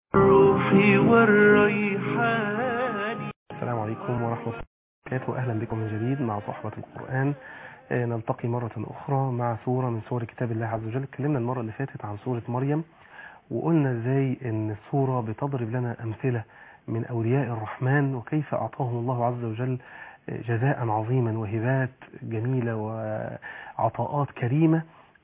الروح والريحان السلام عليكم ورحمة الله وبركاته أهلا بكم من جديد مع صحبة القرآن آه، نلتقي مرة أخرى مع سورة من سور كتاب الله عز وجل اتكلمنا المرة اللي فاتت عن سورة مريم وقلنا ازاي ان السورة بتضرب لنا أمثلة من أولياء الرحمن وكيف أعطاهم الله عز وجل آه، جزاء عظيما وهبات جميلة وعطاءات كريمة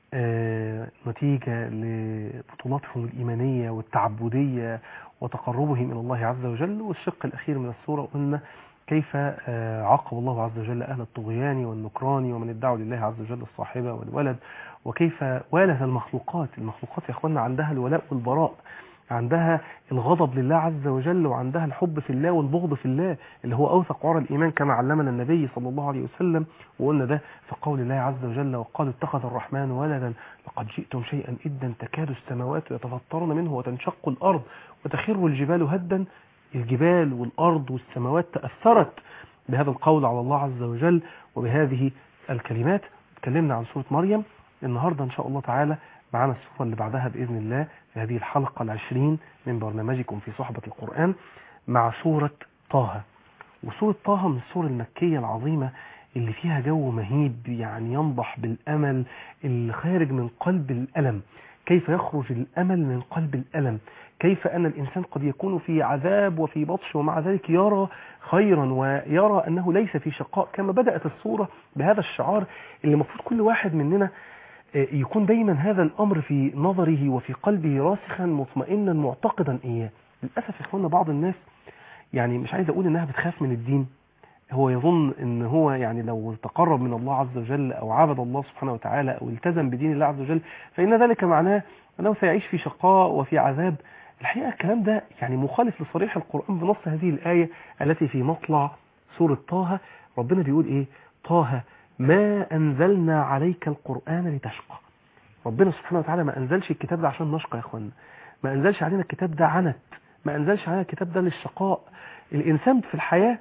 آه، نتيجة لبطولاتهم الإيمانية والتعبدية وتقربهم إلى الله عز وجل والشق الأخير من السورة قلنا كيف آه، عاقب الله عز وجل أهل الطغيان والنكران ومن ادعوا لله عز وجل الصاحبة والولد وكيف والد المخلوقات المخلوقات يا أخوانا عندها الولاء والبراء عندها الغضب لله عز وجل وعندها الحب في الله والبغض في الله اللي هو أوثق عرى الإيمان كما علمنا النبي صلى الله عليه وسلم وقلنا ده في قول الله عز وجل وقال اتخذ الرحمن ولدا لقد جئتم شيئا إدا تكاد السماوات يتفطرن منه وتنشق الأرض وتخر الجبال هدا الجبال والأرض والسماوات تأثرت بهذا القول على الله عز وجل وبهذه الكلمات اتكلمنا عن سورة مريم النهاردة إن شاء الله تعالى معنا السورة اللي بعدها بإذن الله في هذه الحلقة العشرين من برنامجكم في صحبة القرآن مع سورة طه وسورة طه من السور المكية العظيمة اللي فيها جو مهيب يعني ينضح بالأمل اللي خارج من قلب الألم كيف يخرج الأمل من قلب الألم كيف أن الإنسان قد يكون في عذاب وفي بطش ومع ذلك يرى خيرا ويرى أنه ليس في شقاء كما بدأت الصورة بهذا الشعار اللي المفروض كل واحد مننا آه، يكون دايما هذا الأمر في نظره وفي قلبه راسخا مطمئنا معتقدا إياه للأسف يا إخوانا بعض الناس يعني مش عايز أقول إنها بتخاف من الدين هو يظن ان هو يعني لو تقرب من الله عز وجل او عبد الله سبحانه وتعالى او التزم بدين الله عز وجل فان ذلك معناه انه سيعيش في شقاء وفي عذاب الحقيقه الكلام ده يعني مخالف لصريح القران بنص هذه الايه التي في مطلع سوره طه ربنا بيقول ايه طه ما انزلنا عليك القران لتشقى ربنا سبحانه وتعالى ما انزلش الكتاب ده عشان نشقى يا اخوانا ما انزلش علينا الكتاب ده عنت ما انزلش علينا الكتاب ده للشقاء الانسان في الحياه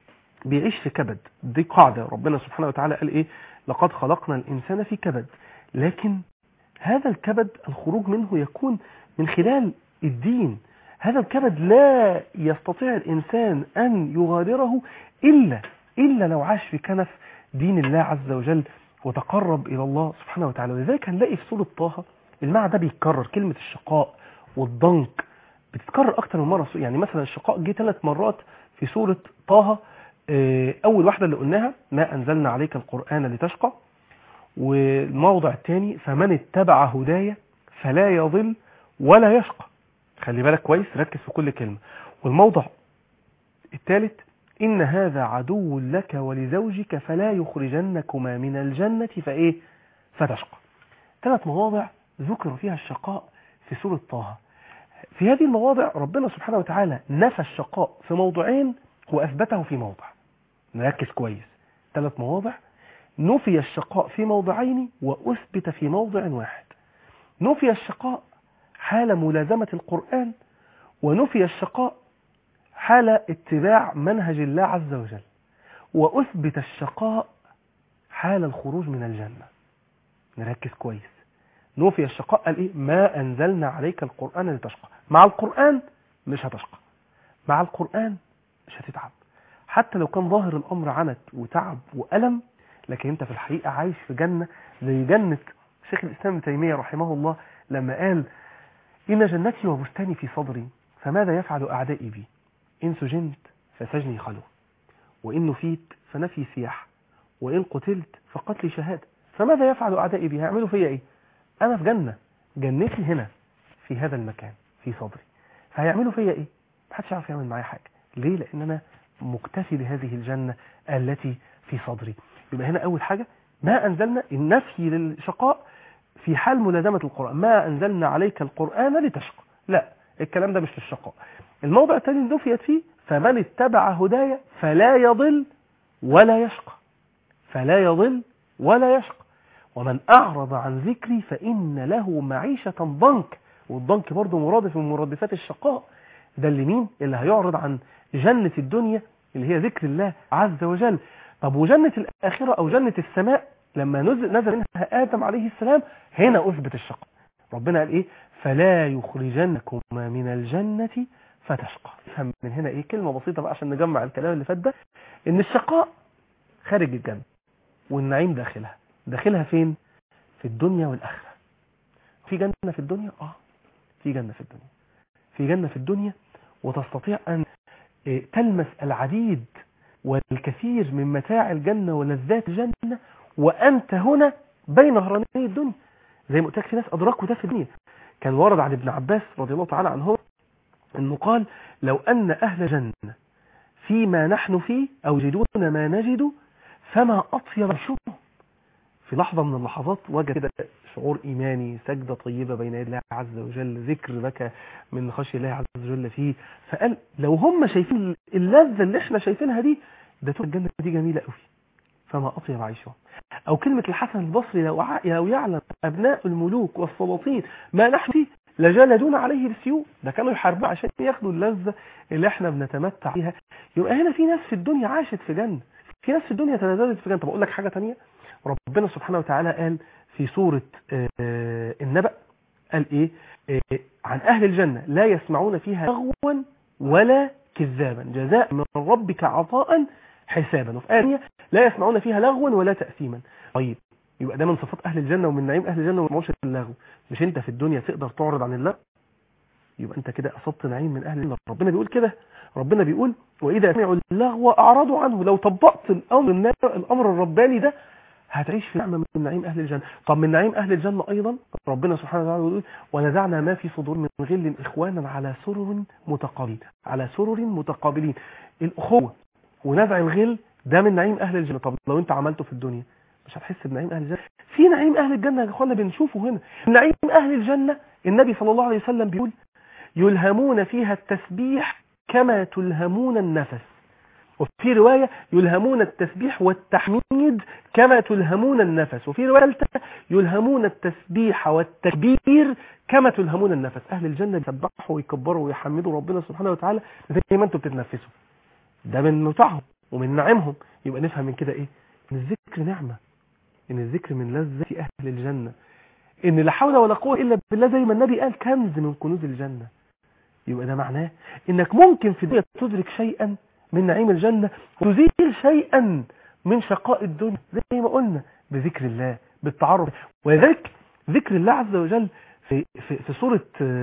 بيعيش في كبد دي قاعدة ربنا سبحانه وتعالى قال ايه لقد خلقنا الانسان في كبد لكن هذا الكبد الخروج منه يكون من خلال الدين هذا الكبد لا يستطيع الانسان ان يغادره الا الا لو عاش في كنف دين الله عز وجل وتقرب الى الله سبحانه وتعالى ولذلك هنلاقي في سورة طه المعنى ده بيتكرر كلمة الشقاء والضنك بتتكرر اكتر من مرة يعني مثلا الشقاء جه ثلاث مرات في سورة طه آه، أول واحدة اللي قلناها ما أنزلنا عليك القرآن لتشقى والموضع الثاني فمن اتبع هدايا فلا يضل ولا يشقى خلي بالك كويس ركز في كل كلمة والموضع الثالث إن هذا عدو لك ولزوجك فلا يخرجنكما من الجنة فإيه فتشقى ثلاث مواضع ذكر فيها الشقاء في سورة طه في هذه المواضع ربنا سبحانه وتعالى نفى الشقاء في موضعين وأثبته في موضع نركز كويس ثلاث مواضع نفي الشقاء في موضعين وأثبت في موضع واحد نفي الشقاء حال ملازمة القرآن ونفي الشقاء حال اتباع منهج الله عز وجل وأثبت الشقاء حال الخروج من الجنة نركز كويس نفي الشقاء قال إيه ما أنزلنا عليك القرآن لتشقى مع القرآن مش هتشقى مع القرآن مش هتتعب حتى لو كان ظاهر الأمر عنت وتعب وألم لكن أنت في الحقيقة عايش في جنة زي جنة شيخ الإسلام ابن تيمية رحمه الله لما قال إن جنتي وبستاني في صدري فماذا يفعل أعدائي بي إن سجنت فسجني خلو وإن نفيت فنفي سياح وإن قتلت فقتلي شهادة فماذا يفعل أعدائي بي هيعملوا فيا إيه أنا في جنة جنتي هنا في هذا المكان في صدري فهيعملوا فيا إيه محدش يعرف يعمل معايا حاجة ليه لأن أنا مكتفي بهذه الجنة التي في صدري يبقى هنا أول حاجة ما أنزلنا النفي للشقاء في حال ملازمة القرآن ما أنزلنا عليك القرآن لتشقى لا الكلام ده مش للشقاء الموضع الثاني اللي نفيت فيه فمن اتبع هدايا فلا يضل ولا يشقى فلا يضل ولا يشقى ومن أعرض عن ذكري فإن له معيشة ضنك والضنك برضه مرادف من مرادفات الشقاء ده اللي مين اللي هيعرض عن جنة الدنيا اللي هي ذكر الله عز وجل طب وجنة الآخرة أو جنة السماء لما نزل, نزل منها آدم عليه السلام هنا أثبت الشقاء ربنا قال إيه فلا يخرجنكما من الجنة فتشقى افهم من هنا ايه كلمة بسيطة بقى عشان نجمع الكلام اللي فات ده ان الشقاء خارج الجنة والنعيم داخلها داخلها فين في الدنيا والآخرة في جنة في الدنيا اه في جنة في الدنيا في جنة في الدنيا وتستطيع أن تلمس العديد والكثير من متاع الجنة ولذات الجنة وأنت هنا بين نهراني الدنيا زي ما قلت لك في ناس أدركوا ده في الدنيا كان ورد عن ابن عباس رضي الله تعالى عنه أنه قال لو أن أهل الجنة فيما نحن فيه أو يجدون ما نجد فما أطيب الشوم في لحظة من اللحظات وجد كده شعور إيماني سجدة طيبة بين يدي الله عز وجل ذكر بكى من خشية الله عز وجل فيه فقال لو هم شايفين اللذة اللي احنا شايفينها دي ده تبقى الجنة دي جميلة قوي فما أطيب عيشها أو كلمة الحسن البصري لو, ع... لو يعلم أبناء الملوك والسلاطين ما نحن فيه لجلدون عليه بالسيوف ده كانوا يحاربوا عشان ياخدوا اللذة اللي احنا بنتمتع بيها يبقى هنا في ناس في الدنيا عاشت في جنة في ناس في الدنيا تلذذت في جنة طب أقول لك حاجة تانية ربنا سبحانه وتعالى قال في سورة النبأ قال إيه عن أهل الجنة لا يسمعون فيها لغوا ولا كذابا جزاء من ربك عطاء حسابا وفي آية لا يسمعون فيها لغوا ولا تأثيما طيب يبقى ده من صفات أهل الجنة ومن نعيم أهل الجنة ومعوش اللغو مش أنت في الدنيا تقدر تعرض عن اللغو يبقى أنت كده أصبت نعيم من أهل الجنة ربنا بيقول كده ربنا بيقول وإذا سمعوا اللغو أعرضوا عنه لو طبقت الأمر الأمر الرباني ده هتعيش في نعمة من نعيم أهل الجنة طب من نعيم أهل الجنة أيضا ربنا سبحانه وتعالى يقول ونزعنا ما في صدور من غل إخوانا على سرر متقابلين على سرر متقابلين الأخوة ونزع الغل ده من نعيم أهل الجنة طب لو أنت عملته في الدنيا مش هتحس بنعيم أهل الجنة في نعيم أهل الجنة يا إخوانا بنشوفه هنا نعيم أهل الجنة النبي صلى الله عليه وسلم بيقول يلهمون فيها التسبيح كما تلهمون النفس وفي رواية يلهمون التسبيح والتحميد كما تلهمون النفس وفي رواية ثالثة يلهمون التسبيح والتكبير كما تلهمون النفس أهل الجنة يسبحوا ويكبروا ويحمدوا ربنا سبحانه وتعالى زي ما انتم بتتنفسوا ده من متعهم ومن نعمهم يبقى نفهم من كده ايه ان الذكر نعمة ان الذكر من لذة أهل الجنة ان لا حول ولا قوة إلا بالله زي ما النبي قال كنز من كنوز الجنة يبقى ده معناه انك ممكن في الدنيا تدرك شيئا من نعيم الجنة وتزيل شيئا من شقاء الدنيا زي ما قلنا بذكر الله بالتعرف ولذلك ذكر الله عز وجل في, في, في سورة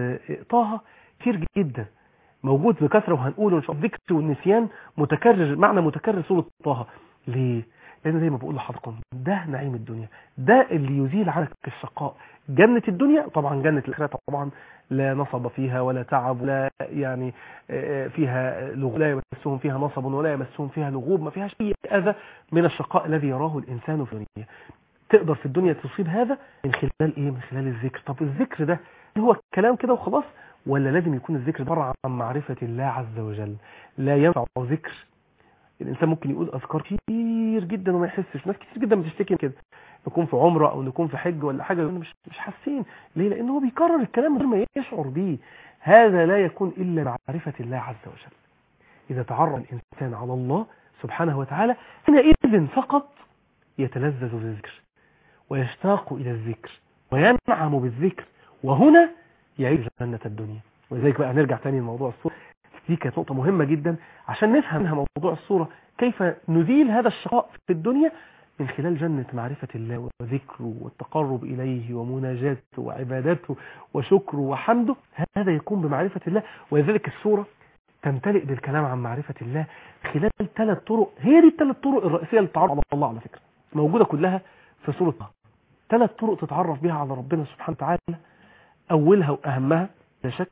طه كتير جدا موجود بكثرة وهنقوله ان شاء الله الذكر والنسيان متكرر معنى متكرر سورة طه ليه؟ لأن زي ما بقول لحضراتكم ده نعيم الدنيا ده اللي يزيل عنك الشقاء جنة الدنيا طبعا جنة الآخرة طبعا لا نصب فيها ولا تعب ولا يعني فيها لغوب لا يمسهم فيها نصب ولا يمسهم فيها لغوب ما فيهاش أي أذى من الشقاء الذي يراه الإنسان في الدنيا تقدر في الدنيا تصيب هذا من خلال إيه من خلال الذكر طب الذكر ده هو كلام كده وخلاص ولا لازم يكون الذكر بره عن معرفة الله عز وجل لا ينفع ذكر الإنسان ممكن يقول أذكار كتير جدا وما يحسش ناس كتير جدا بتشتكي كده نكون في عمرة أو نكون في حج ولا حاجة مش مش حاسين ليه لأن هو بيكرر الكلام غير ما يشعر بيه هذا لا يكون إلا معرفة الله عز وجل إذا تعرف الإنسان على الله سبحانه وتعالى حينئذ فقط يتلذذ بالذكر ويشتاق إلى الذكر وينعم بالذكر وهنا يعيش جنة الدنيا ولذلك بقى نرجع تاني لموضوع الصورة دي كانت نقطة مهمة جدا عشان نفهم منها موضوع الصورة كيف نزيل هذا الشقاء في الدنيا من خلال جنة معرفة الله وذكره والتقرب إليه ومناجاته وعبادته وشكره وحمده هذا يكون بمعرفة الله ولذلك السورة تمتلئ بالكلام عن معرفة الله خلال ثلاث طرق هي دي الثلاث طرق الرئيسية للتعرف على الله على فكرة موجودة كلها في سورة طه ثلاث طرق تتعرف بها على ربنا سبحانه وتعالى أولها وأهمها لا شك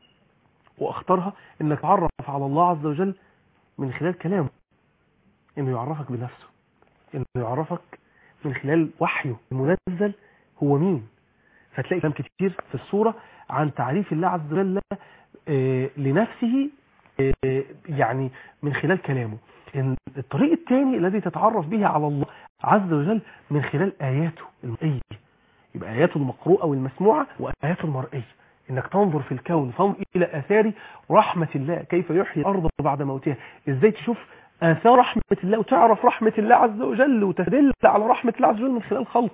وأخطرها أنك تعرف على الله عز وجل من خلال كلامه أنه يعرفك بنفسه أنه يعرفك من خلال وحيه المنزل هو مين فتلاقي كلام كتير في السورة عن تعريف الله عز وجل لنفسه يعني من خلال كلامه إن الطريق الثاني الذي تتعرف به على الله عز وجل من خلال آياته المرئية يبقى آياته المقروءة والمسموعة وآياته المرئية انك تنظر في الكون تنظر الى اثار رحمة الله كيف يحيي الارض بعد موتها ازاي تشوف اثار رحمة الله وتعرف رحمة الله عز وجل وتدل على رحمة الله عز وجل من خلال خلقه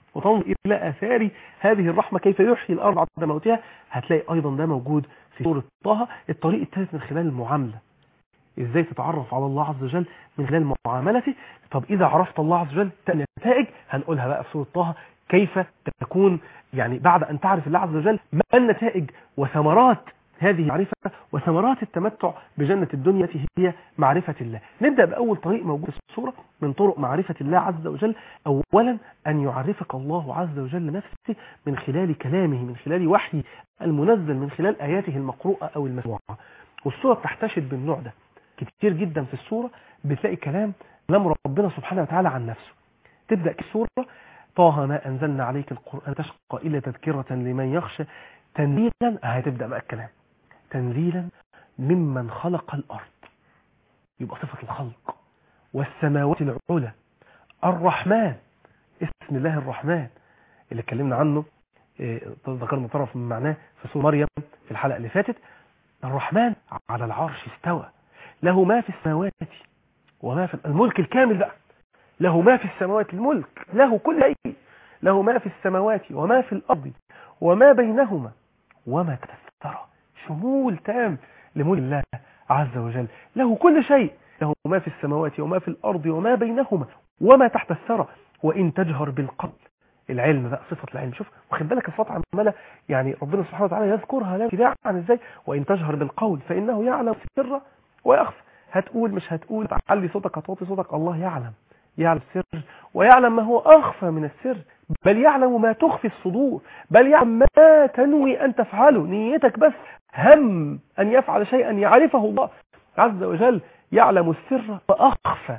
وتنظر إلى آثار هذه الرحمة كيف يحيي الأرض بعد موتها هتلاقي أيضا ده موجود في سورة طه الطريق الثالث من خلال المعاملة ازاي تتعرف على الله عز وجل من خلال معاملته طب اذا عرفت الله عز وجل تأتي نتائج هنقولها بقى في سورة طه كيف تكون يعني بعد ان تعرف الله عز وجل ما النتائج وثمرات هذه المعرفة وثمرات التمتع بجنة الدنيا التي هي معرفة الله نبدأ بأول طريق موجود في السورة من طرق معرفة الله عز وجل أولا أن يعرفك الله عز وجل نفسه من خلال كلامه من خلال وحي المنزل من خلال آياته المقروءة أو المسموعة والسورة بتحتشد بالنوع ده كتير جدا في السورة بتلاقي كلام كلام ربنا سبحانه وتعالى عن نفسه تبدأ السورة طه ما أنزلنا عليك القرآن تشقى إلا تذكرة لمن يخشى تنزيلا هتبدأ بقى الكلام تنزيلا ممن خلق الأرض يبقى صفة الخلق والسماوات العلى الرحمن اسم الله الرحمن اللي اتكلمنا عنه إيه، ذكرنا طرف من معناه في سورة مريم في الحلقة اللي فاتت الرحمن على العرش استوى له ما في السماوات وما في الملك الكامل بقى له ما في السماوات الملك له كل شيء له ما في السماوات وما في الأرض وما بينهما وما تسترى شمول تام لملك الله عز وجل له كل شيء له ما في السماوات وما في الأرض وما بينهما وما تحت الثرى وإن تجهر بالقول العلم بقى صفة العلم شوف واخد بالك الصفات عمالة يعني ربنا سبحانه وتعالى يذكرها لا ابتداء عن ازاي وإن تجهر بالقول فإنه يعلم السر ويخفى هتقول مش هتقول تعلي صوتك هتوطي صوتك الله يعلم يعلم السر ويعلم ما هو أخفى من السر بل يعلم ما تخفي الصدور بل يعلم ما تنوي أن تفعله نيتك بس هم أن يفعل شيئا يعرفه الله عز وجل يعلم السر وأخفى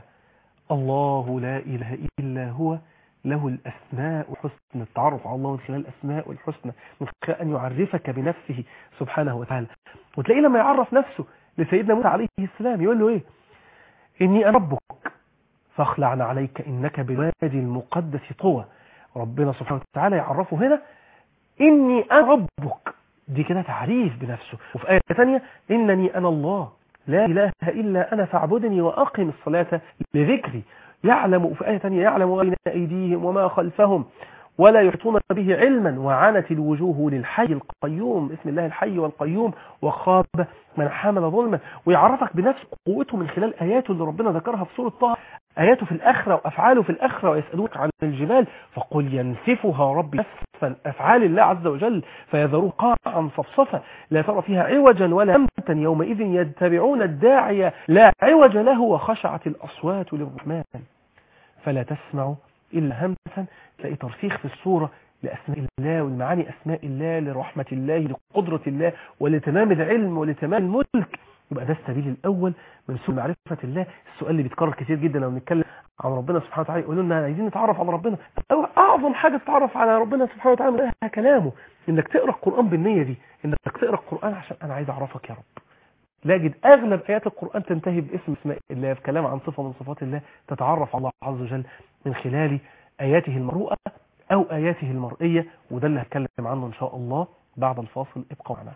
الله لا إله إلا هو له الأسماء الحسنى التعرف على الله من خلال الأسماء الحسنى من خلال أن يعرفك بنفسه سبحانه وتعالى وتلاقيه لما يعرف نفسه لسيدنا موسى عليه السلام يقول له إيه إني أنا ربك فاخلعنا عليك إنك بالوادي المقدس طوى ربنا سبحانه وتعالى يعرفه هنا إني أنا ربك دي كده تعريف بنفسه وفي آية ثانية إنني أنا الله لا إله إلا أنا فاعبدني وأقم الصلاة لذكري يعلم في آية ثانية يعلم ما بين أيديهم وما خلفهم ولا يحيطون به علما وعنت الوجوه للحي القيوم اسم الله الحي والقيوم وخاب من حمل ظلما ويعرفك بنفس قوته من خلال آياته اللي ربنا ذكرها في سورة طه آياته في الآخرة وأفعاله في الآخرة ويسألوك عن الجبال فقل ينسفها ربي نسفا أفعال الله عز وجل فيذروه قاعا صفصفا لا ترى فيها عوجا ولا أمتا يومئذ يتبعون الداعية لا عوج له وخشعت الأصوات للرحمن فلا تسمع إلا همسا تلاقي ترسيخ في الصورة لأسماء الله والمعاني أسماء الله لرحمة الله لقدرة الله ولتمام العلم ولتمام الملك يبقى ده السبيل الأول من سوء معرفة الله السؤال اللي بيتكرر كتير جدا لما بنتكلم عن ربنا سبحانه وتعالى يقولوا لنا عايزين نتعرف على ربنا أو أعظم حاجة تتعرف على ربنا سبحانه وتعالى من كلامه إنك تقرأ القرآن بالنية دي إنك تقرأ القرآن عشان أنا عايز أعرفك يا رب لاجد أغلب آيات القرآن تنتهي باسم اسماء الله بكلام عن صفة من صفات الله تتعرف على الله عز وجل من خلال آياته المرؤة أو آياته المرئية وده اللي هتكلم عنه إن شاء الله بعد الفاصل ابقوا معنا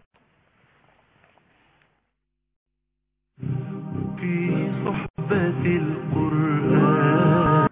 في صحبة القرآن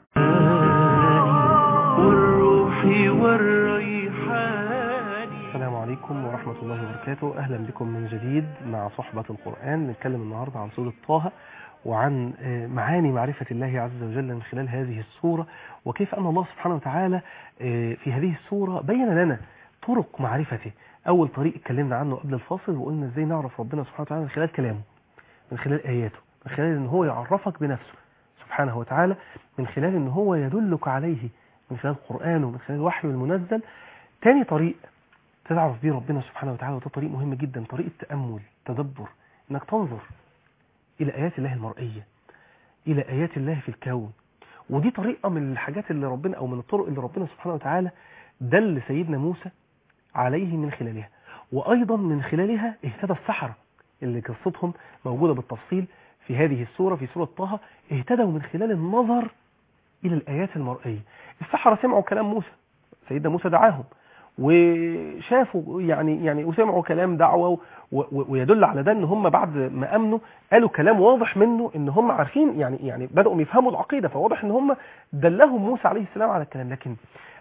والروح والريحان السلام عليكم ورحمة الله وبركاته أهلا بكم من جديد مع صحبة القرآن نتكلم النهاردة عن سورة طه وعن آه، معاني معرفة الله عز وجل من خلال هذه السورة وكيف أن الله سبحانه وتعالى آه، في هذه السورة بين لنا طرق معرفته أول طريق اتكلمنا عنه قبل الفاصل وقلنا ازاي نعرف ربنا سبحانه وتعالى من خلال كلامه من خلال آياته من خلال ان هو يعرفك بنفسه سبحانه وتعالى من خلال ان هو يدلك عليه من خلال قرآنه من خلال وحيه المنزل تاني طريق تعرف بيه ربنا سبحانه وتعالى وده طريق مهم جدا طريق التأمل تدبر انك تنظر الى ايات الله المرئية الى ايات الله في الكون ودي طريقة من الحاجات اللي ربنا او من الطرق اللي ربنا سبحانه وتعالى دل سيدنا موسى عليه من خلالها وايضا من خلالها اهتدى السحرة اللي قصتهم موجودة بالتفصيل في هذه السورة في سورة طه اهتدوا من خلال النظر الى الايات المرئية السحرة سمعوا كلام موسى سيدنا موسى دعاهم وشافوا يعني يعني وسمعوا كلام دعوه و- و- ويدل على ده ان هم بعد ما امنوا قالوا كلام واضح منه ان هم عارفين يعني يعني بداوا يفهموا العقيده فواضح ان هم دلهم موسى عليه السلام على الكلام لكن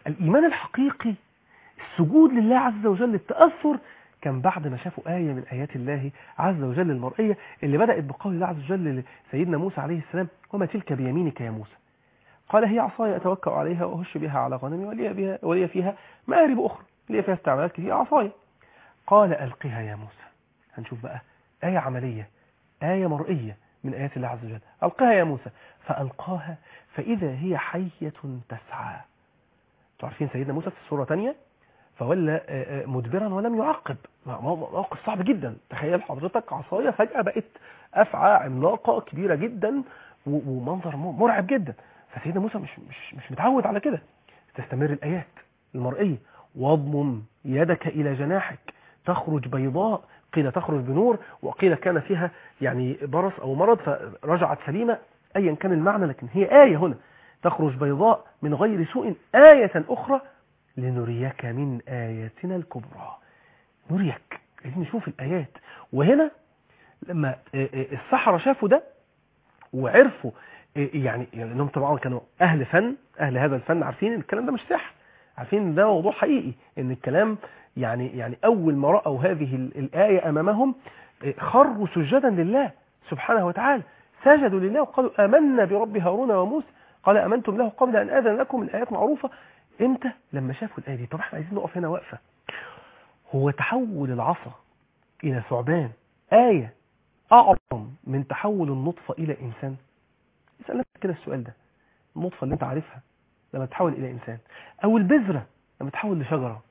الإيمان الحقيقي السجود لله عز وجل التأثر كان بعد ما شافوا آية من آيات الله عز وجل المرئية اللي بدأت بقول الله عز وجل لسيدنا موسى عليه السلام وما تلك بيمينك يا موسى قال هي عصاي أتوكأ عليها وأهش بها على غنمي ولي, بها ولي فيها مآرب أخرى لي فيها استعمالات كثيرة عصاي قال ألقها يا موسى هنشوف بقى آية عملية آية مرئية من آيات الله عز وجل ألقها يا موسى فألقاها فإذا هي حية تسعى تعرفين سيدنا موسى في سورة تانية فولى آه، آه، مدبرا ولم يعقب موقف صعب جدا تخيل حضرتك عصاية فجأة بقت أفعى عملاقة كبيرة جدا و- ومنظر م- مرعب جدا فسيدنا موسى مش مش مش متعود على كده تستمر الآيات المرئية واضمم يدك إلى جناحك تخرج بيضاء قيل تخرج بنور وقيل كان فيها يعني برص أو مرض فرجعت سليمة أيا كان المعنى لكن هي آية هنا تخرج بيضاء من غير سوء آية أخرى لنريك من آياتنا الكبرى نريك عايزين نشوف الآيات وهنا لما آه، آه، السحرة شافوا ده وعرفوا آه، يعني يعني انهم طبعا كانوا اهل فن اهل هذا الفن عارفين ان الكلام ده مش سحر عارفين ان ده موضوع حقيقي ان الكلام يعني يعني اول ما راوا هذه ال- الايه امامهم آه، خروا سجدا لله سبحانه وتعالى سجدوا لله وقالوا امنا برب هارون وموسى قال امنتم له قبل ان اذن لكم الايات معروفه امتى لما شافوا الايه دي طب احنا عايزين نقف هنا وقفه هو تحول العصا الى ثعبان ايه اعظم من تحول النطفه الى انسان اسال نفسك كده السؤال ده النطفه اللي انت عارفها لما تتحول الى انسان او البذره لما تتحول لشجره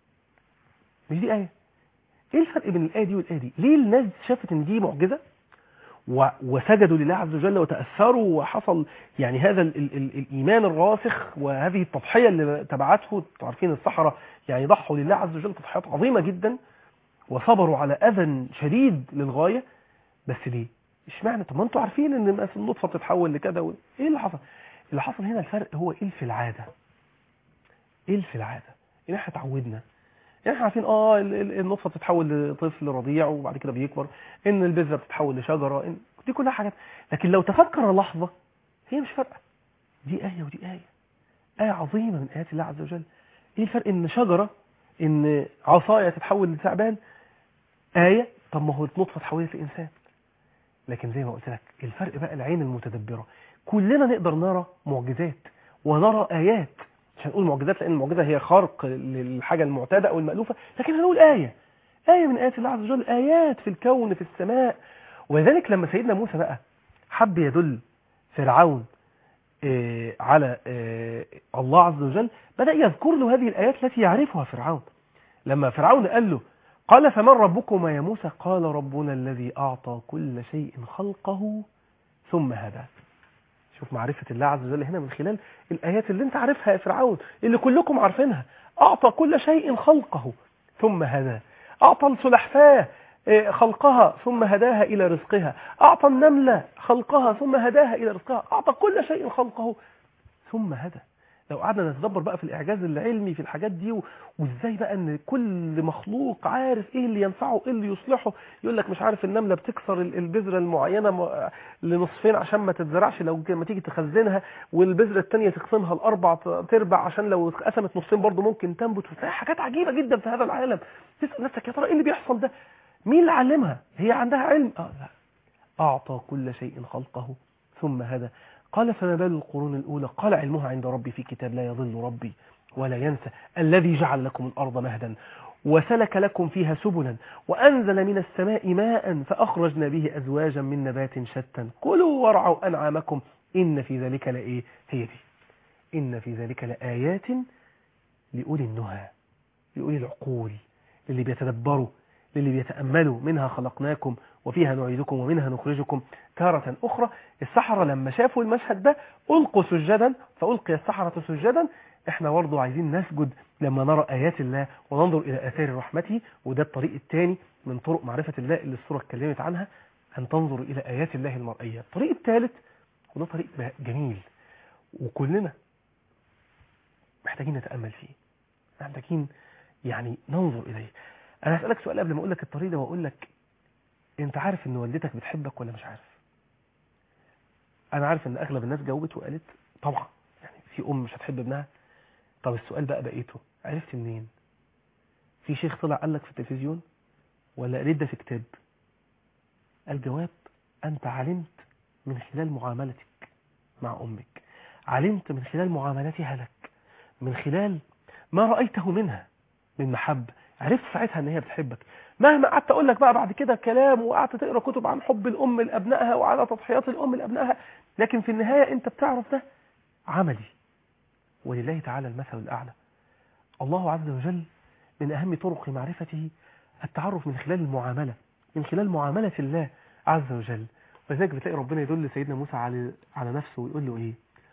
مش دي ايه ايه الفرق بين الايه دي والايه دي ليه الناس شافت ان دي معجزه و- وسجدوا لله عز وجل وتاثروا وحصل يعني هذا ال ال ال الايمان الراسخ وهذه التضحيه اللي تبعته انتوا عارفين السحره يعني ضحوا لله عز وجل تضحيات عظيمه جدا وصبروا على اذى شديد للغايه بس ليه اشمعنى طب ما انتوا عارفين ان مثلا النطفه بتتحول لكذا و... ايه اللي حصل اللي حصل هنا الفرق هو ايه في العاده ايه في العاده ان احنا اتعودنا يعني احنا عارفين اه ال- ال- النطفه بتتحول لطفل رضيع وبعد كده بيكبر ان البذره بتتحول لشجره إن دي كلها حاجات لكن لو تفكر لحظه هي مش فارقه دي ايه ودي ايه ايه عظيمه من ايات الله عز وجل ايه الفرق ان شجره ان عصايه تتحول لثعبان ايه طب ما هو النطفه اتحولت لانسان لكن زي ما قلت لك الفرق بقى العين المتدبره كلنا نقدر نرى معجزات ونرى ايات مش هنقول معجزات لان المعجزه هي خرق للحاجه المعتاده او المالوفه لكن هنقول ايه ايه من ايات الله عز وجل ايات في الكون في السماء ولذلك لما سيدنا موسى بقى حب يدل فرعون آه، على آه، الله عز وجل بدأ يذكر له هذه الآيات التي يعرفها فرعون لما فرعون قال له قال فمن ربكما يا موسى قال ربنا الذي أعطى كل شيء خلقه ثم هدى شوف معرفة الله عز وجل هنا من خلال الآيات اللي انت عارفها يا فرعون اللي كلكم عارفينها أعطى كل شيء خلقه ثم هدى أعطى السلحفاة آه، خلقها ثم هداها إلى رزقها أعطى النملة خلقها ثم هداها إلى رزقها أعطى كل شيء خلقه ثم هدى لو قعدنا نتدبر بقى في الإعجاز العلمي في الحاجات دي و... وإزاي بقى إن كل مخلوق عارف إيه اللي ينفعه إيه اللي يصلحه يقول لك مش عارف النملة بتكسر ال- البذرة المعينة م- لنصفين عشان ما تتزرعش لو لما تيجي تخزنها والبذرة التانية تقسمها لأربع ت- تربع عشان لو اتقسمت نصين برضه ممكن تنبت وتلاقي حاجات عجيبة جدا في هذا العالم تسأل نفسك يا ترى إيه اللي بيحصل ده مين اللي علمها هي عندها علم آه لا أعطى كل شيء خلقه ثم هدى قال فما بال القرون الأولى قال علمها عند ربي في كتاب لا يضل ربي ولا ينسى الذي جعل لكم الأرض مهدا وسلك لكم فيها سبلا وأنزل من السماء ماء فأخرجنا به أزواجا من نبات شتى كلوا وارعوا أنعامكم إن في ذلك لإيه هي دي إن في ذلك لآيات لأولي النهى لأولي العقول للي بيتدبروا للي بيتأملوا منها خلقناكم وفيها نعيدكم ومنها نخرجكم تارة أخرى السحرة لما شافوا المشهد ده ألقوا سجدا فألقي السحرة سجدا احنا برضه عايزين نسجد لما نرى آيات الله وننظر إلى آثار رحمته وده الطريق الثاني من طرق معرفة الله اللي السورة اتكلمت عنها أن تنظر إلى آيات الله المرئية الطريق الثالث وده طريق جميل وكلنا محتاجين نتأمل فيه محتاجين يعني ننظر إليه أنا هسألك سؤال قبل ما أقول لك الطريق ده وأقول لك أنت عارف إن والدتك بتحبك ولا مش عارف أنا عارف إن أغلب الناس جاوبت وقالت طبعا يعني في أم مش هتحب ابنها طب السؤال بقى بقيته عرفت منين في شيخ طلع قال لك في التلفزيون ولا قريت ده في كتاب الجواب أنت علمت من خلال معاملتك مع أمك علمت من خلال معاملتها لك من خلال ما رأيته منها من محبة عرفت ساعتها ان هي بتحبك مهما قعدت اقول لك بقى بعد كده كلام وقعدت تقرا كتب عن حب الام لابنائها وعلى تضحيات الام لابنائها لكن في النهايه انت بتعرف ده عملي ولله تعالى المثل الاعلى الله عز وجل من اهم طرق معرفته التعرف من خلال المعامله من خلال معامله الله عز وجل ولذلك بتلاقي ربنا يدل سيدنا موسى على على نفسه ويقول له ايه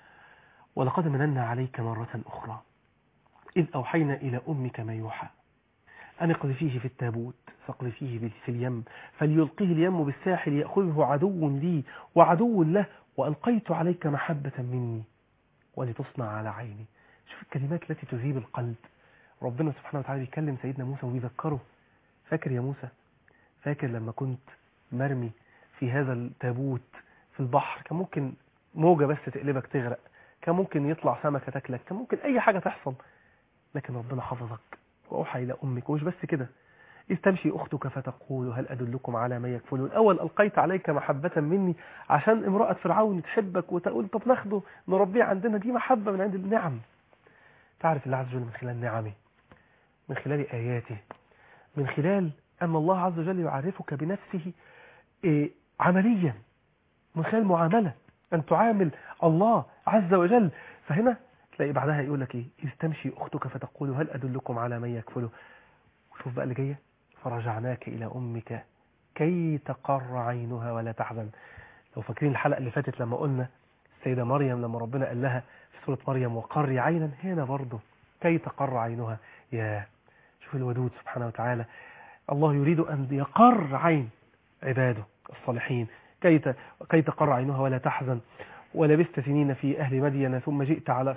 ولقد مننا عليك مرة أخرى إذ أوحينا إلى أمك ما يوحى أن اقذفيه في التابوت فاقذفيه في اليم فليلقيه اليم بالساحل يأخذه عدو لي وعدو له وألقيت عليك محبة مني ولتصنع على عيني شوف الكلمات التي تذيب القلب ربنا سبحانه وتعالى بيكلم سيدنا موسى وبيذكره فاكر يا موسى فاكر لما كنت مرمي في هذا التابوت في البحر كان ممكن موجة بس تقلبك تغرق كان ممكن يطلع سمكة تاكلك كان ممكن أي حاجة تحصل لكن ربنا حفظك وأوحى إلى أمك ومش بس كده إذ تمشي أختك فتقول هل أدلكم على ما يكفلون الأول ألقيت عليك محبة مني عشان امرأة فرعون تحبك وتقول طب ناخده نربيه عندنا دي محبة من عند النعم تعرف الله عز وجل من خلال نعمه من خلال آياته من خلال أن الله عز وجل يعرفك بنفسه إيه عمليا من خلال معاملة أن تعامل الله عز وجل فهنا تلاقي بعدها يقول لك إيه إذ تمشي أختك فتقول هل أدلكم على من يكفله وشوف بقى اللي جاية فرجعناك إلى أمك كي تقر عينها ولا تحزن لو فاكرين الحلقة اللي فاتت لما قلنا السيدة مريم لما ربنا قال لها في سورة مريم وقري عينا هنا برضه كي تقر عينها يا شوف الودود سبحانه وتعالى الله يريد أن يقر عين عباده الصالحين كي كي تقر عينها ولا تحزن ولبست سنين في أهل مدين ثم جئت على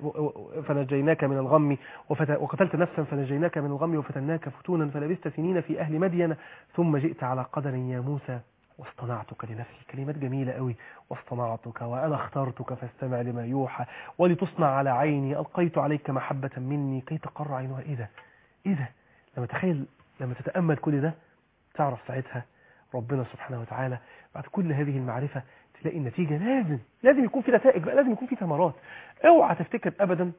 فنجيناك من الغم وقتلت نفسا فنجيناك من الغم وفتناك فتونا فلبست سنين في أهل مدين ثم جئت على قدر يا موسى واصطنعتك لنفسي كلمات جميلة قوي واصطنعتك وأنا اخترتك فاستمع لما يوحى ولتصنع على عيني ألقيت عليك محبة مني كي تقر عينها إيه ده إيه ده لما تخيل لما تتأمل كل ده تعرف ساعتها ربنا سبحانه وتعالى بعد كل هذه المعرفة تلاقي النتيجة لازم لازم يكون في نتائج بقى لازم يكون في ثمرات اوعى تفتكر ابدا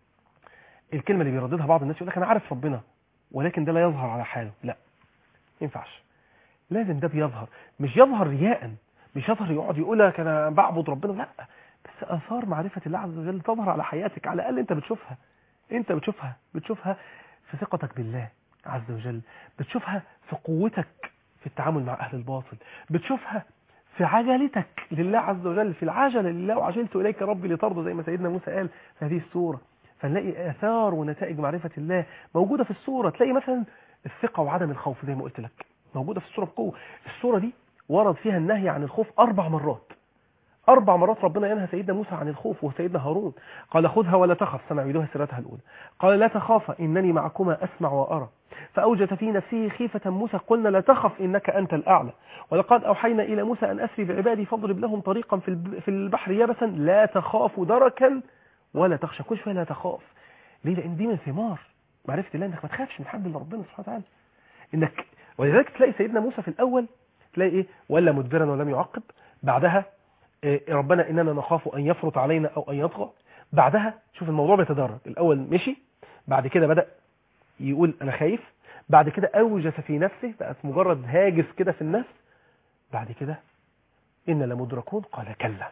الكلمة اللي بيرددها بعض الناس يقول لك انا عارف ربنا ولكن ده لا يظهر على حاله لا ما ينفعش لازم ده بيظهر مش يظهر رياء مش يظهر يقعد يقول لك انا بعبد ربنا لا بس اثار معرفة الله عز وجل تظهر على حياتك على الاقل انت بتشوفها انت بتشوفها بتشوفها في ثقتك بالله عز وجل بتشوفها في قوتك في التعامل مع اهل الباطل بتشوفها في عجلتك لله عز وجل في العجلة لله وعجلت إليك ربي لترضى زي ما سيدنا موسى قال في هذه السورة فنلاقي آثار ونتائج معرفة الله موجودة في السورة تلاقي مثلا الثقة وعدم الخوف زي ما قلت لك موجودة في السورة بقوة السورة دي ورد فيها النهي عن الخوف أربع مرات أربع مرات ربنا ينهى سيدنا موسى عن الخوف وسيدنا هارون قال خذها ولا تخف سمعيدها سيرتها الأولى قال لا تخافا إنني معكما أسمع وأرى فأوجد في نفسه خيفة موسى قلنا لا تخف إنك أنت الأعلى ولقد أوحينا إلى موسى أن أسري بعبادي فاضرب لهم طريقا في في البحر يبسا لا تخاف دركا ولا تخشى كل شوية لا تخاف ليه لأن دي من ثمار معرفة الله إنك ما تخافش من حد إلا ربنا سبحانه وتعالى إنك ولذلك تلاقي سيدنا موسى في الأول تلاقي إيه ولا مدبرا ولم يعقب بعدها إيه ربنا إننا نخاف أن يفرط علينا أو أن يطغى بعدها شوف الموضوع بيتدرج الأول مشي بعد كده بدأ يقول أنا خايف بعد كده أوجس في نفسه بقت مجرد هاجس كده في النفس بعد كده إن لمدركون قال كلا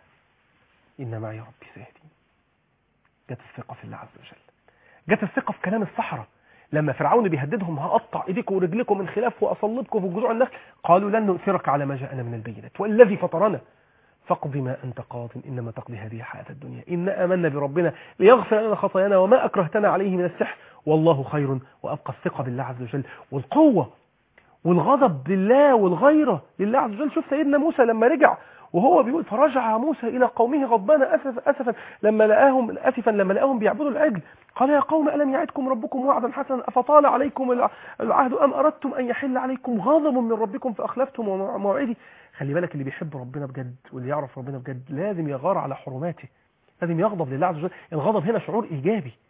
إن معي ربي سيهدين جت الثقة في الله عز وجل جت الثقة في كلام الصحراء لما فرعون بيهددهم هقطع ايديكم ورجلكم من خلاف واصلبكم في جذوع النخل قالوا لن نؤثرك على ما جاءنا من البينات والذي فطرنا فاقض ما أنت قاض إنما تقضي هذه الحياة الدنيا إن آمنا بربنا ليغفر لنا خطايانا وما أكرهتنا عليه من السحر والله خير وأبقى الثقة بالله عز وجل والقوة والغضب لله والغيرة لله عز وجل شوف سيدنا موسى لما رجع وهو بيقول فرجع موسى إلى قومه غضبان أسف أسفا لما لقاهم أسفا لما لقاهم بيعبدوا العجل قال يا قوم ألم يعدكم ربكم وعدا حسنا أفطال عليكم العهد أم أردتم أن يحل عليكم غضب من ربكم فأخلفتم موعدي خلي بالك اللي بيحب ربنا بجد واللي يعرف ربنا بجد لازم يغار على حرماته لازم يغضب لله عز وجل الغضب هنا شعور إيجابي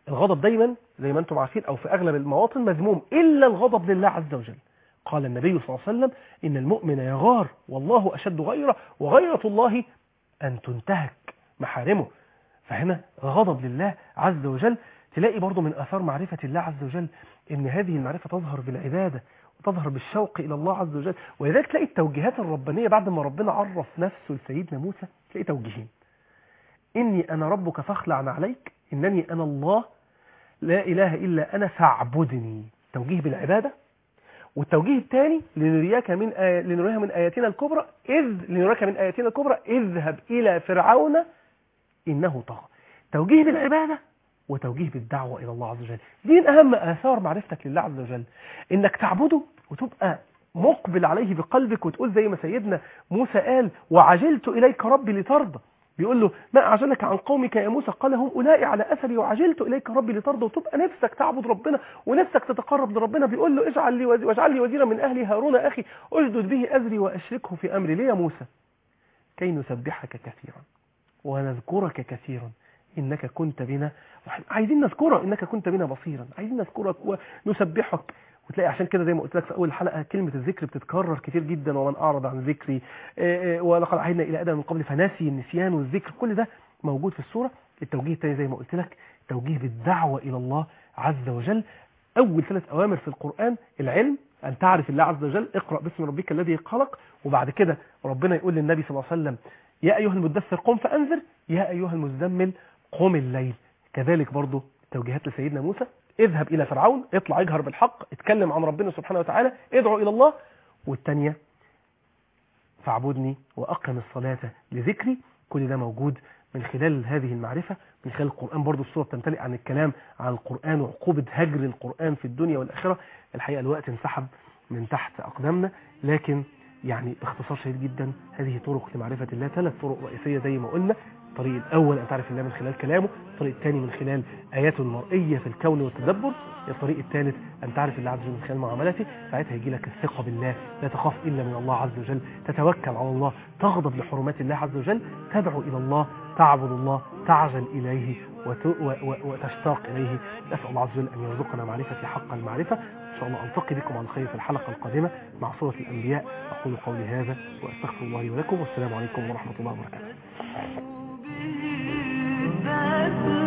الغضب دايما زي ما انتم عارفين او في اغلب المواطن مذموم الا الغضب لله عز وجل قال النبي صلى الله عليه وسلم ان المؤمن يغار والله اشد غيره وغيرة الله ان تنتهك محارمه فهنا غضب لله عز وجل تلاقي برضو من اثار معرفة الله عز وجل ان هذه المعرفة تظهر بالعبادة وتظهر بالشوق الى الله عز وجل ولذلك تلاقي التوجيهات الربانية بعد ما ربنا عرف نفسه لسيدنا موسى تلاقي توجيهين إني أنا ربك فاخلع عليك إنني أنا الله لا إله إلا أنا فاعبدني توجيه بالعبادة والتوجيه الثاني لنريك من آي... لنريها من آياتنا الكبرى إذ لنريك من آياتنا الكبرى اذهب إلى فرعون إنه طغى توجيه بالعبادة وتوجيه بالدعوة إلى الله عز وجل دي من أهم آثار معرفتك لله عز وجل إنك تعبده وتبقى مقبل عليه بقلبك وتقول زي ما سيدنا موسى قال وعجلت إليك ربي لترضى بيقول له ما أعجلك عن قومك يا موسى قال هم أولئك على أثري وعجلت إليك ربي لترضى وتبقى نفسك تعبد ربنا ونفسك تتقرب لربنا بيقول له اجعل لي وزي واجعل لي وزيرا من أهلي هارون أخي أشدد به أزري وأشركه في أمري ليه يا موسى كي نسبحك كثيرا ونذكرك كثيرا إنك كنت بنا عايزين نذكرك إنك كنت بنا بصيرا عايزين نذكرك ونسبحك وتلاقي عشان كده زي ما قلت لك في اول حلقه كلمه الذكر بتتكرر كتير جدا ومن اعرض عن ذكري آه، آه، ولقد عهدنا الى ادم من قبل فنسي النسيان والذكر كل ده موجود في السوره التوجيه الثاني زي ما قلت لك توجيه بالدعوه الى الله عز وجل اول ثلاث اوامر في القران العلم ان تعرف الله عز وجل اقرا باسم ربك الذي خلق وبعد كده ربنا يقول للنبي صلى الله عليه وسلم يا ايها المدثر قم فانذر يا ايها المزمل قم الليل كذلك برضه توجيهات لسيدنا موسى اذهب إلى فرعون اطلع اجهر بالحق اتكلم عن ربنا سبحانه وتعالى ادعو إلى الله والتانية فاعبدني وأقم الصلاة لذكري كل ده موجود من خلال هذه المعرفة من خلال القرآن برضو السورة بتمتلئ عن الكلام عن القرآن وعقوبة هجر القرآن في الدنيا والآخرة الحقيقة الوقت انسحب من تحت أقدامنا لكن يعني باختصار شديد جدا هذه طرق لمعرفة الله ثلاث طرق رئيسية زي ما قلنا الطريق الأول أن تعرف الله من خلال كلامه الطريق الثاني من خلال آياته المرئية في الكون والتدبر الطريق الثالث أن تعرف الله عز وجل من خلال معاملته ساعتها يجي لك الثقة بالله لا تخاف إلا من الله عز وجل تتوكل على الله تغضب لحرمات الله عز وجل تدعو إلى الله تعبد الله تعجل إليه وت... و... و... وتشتاق إليه نسأل الله عز وجل أن يرزقنا معرفة حق المعرفة إن شاء الله ألتقي بكم على خير في الحلقة القادمة مع سورة الأنبياء أقول قولي هذا وأستغفر الله لي ولكم والسلام عليكم ورحمة الله وبركاته ذات